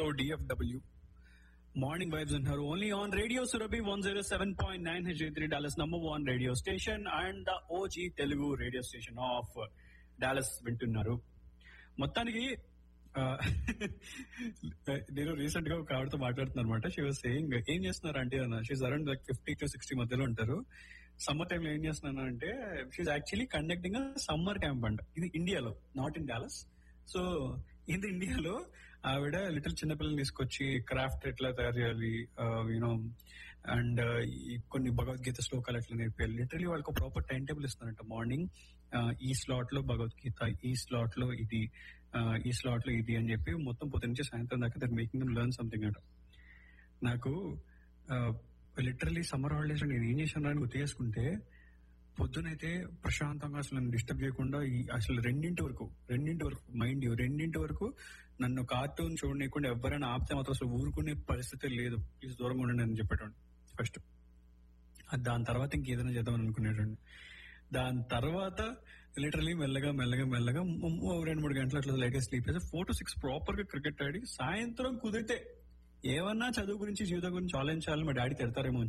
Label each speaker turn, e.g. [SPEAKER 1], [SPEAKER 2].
[SPEAKER 1] తో DFW morning vibes అంటున్నారు only on radio Surabhi one zero seven point nine H three Dallas number one radio station and the OG Telugu radio station of Dallas వింటున్నారు మొత్తానికి ఆ, నేను recent గా ఒక ఆవిడతో మాట్లాడుతున్నాను అనమాట షీ వాజ్ సేయింగ్ ఏం చేస్తున్నారు అంటే అన్న she's around like fifty to sixty మధ్యలో ఉంటారు సమ్మర్ టైంలో ఏం చేస్తున్నాను అంటే she actually conducting summer camp అంట ఇది ఇండియాలో నాట్ ఇన్ డాలస్ సో ఇది ఇండియాలో ఆవిడ లిటిల్ చిన్నపిల్లల్ని తీసుకొచ్చి క్రాఫ్ట్ ఎట్లా తయారు చేయాలి యూనో అండ్ ఈ కొన్ని భగవద్గీత శ్లోకాలు ఎట్లా నేర్పాలి లిటరలీ వాళ్ళకి ప్రాపర్ టైం టేబుల్ ఇస్తారంట మార్నింగ్ ఈ స్లాట్ లో భగవద్గీత ఈ స్లాట్ లో ఇది ఆ, ఈ స్లాట్ లో ఇది అని చెప్పి మొత్తం పొద్దు నుంచి సాయంత్రం దాకా దర్ మేకింగ్ లెర్న్ సంథింగ్ అంట నాకు లిటరలీ సమ్మర్ హాలిడేస్ నేను ఏం చేశాను అని గుర్తు చేసుకుంటే పొద్దునైతే ప్రశాంతంగా అసలు నన్ను డిస్టర్బ్ చేయకుండా ఈ అసలు రెండింటి వరకు రెండింటి వరకు మైండ్ రెండింటి వరకు నన్ను కార్టూన్ చూడనీయకుండా ఎవరైనా ఆపితే మాత్రం అసలు ఊరుకునే పరిస్థితి లేదు ప్లీజ్ దూరంగా ఉండండి అని చెప్పేటండి ఫస్ట్ దాని తర్వాత ఇంకేదైనా చేద్దామని అనుకునేటండి దాని తర్వాత లిటరలీ మెల్లగా మెల్లగా మెల్లగా ము- ము- రెండు మూడు గంటలు అట్లా లైట్ స్లీప్ చేసి ఫోర్ టు సిక్స్ ప్రాపర్ గా క్రికెట్ ఆడి సాయంత్రం కుదిరితే ఏమన్నా చదువు గురించి జీవితం గురించి ఆలోచించాలని మా డాడీ తిడతారేమో అని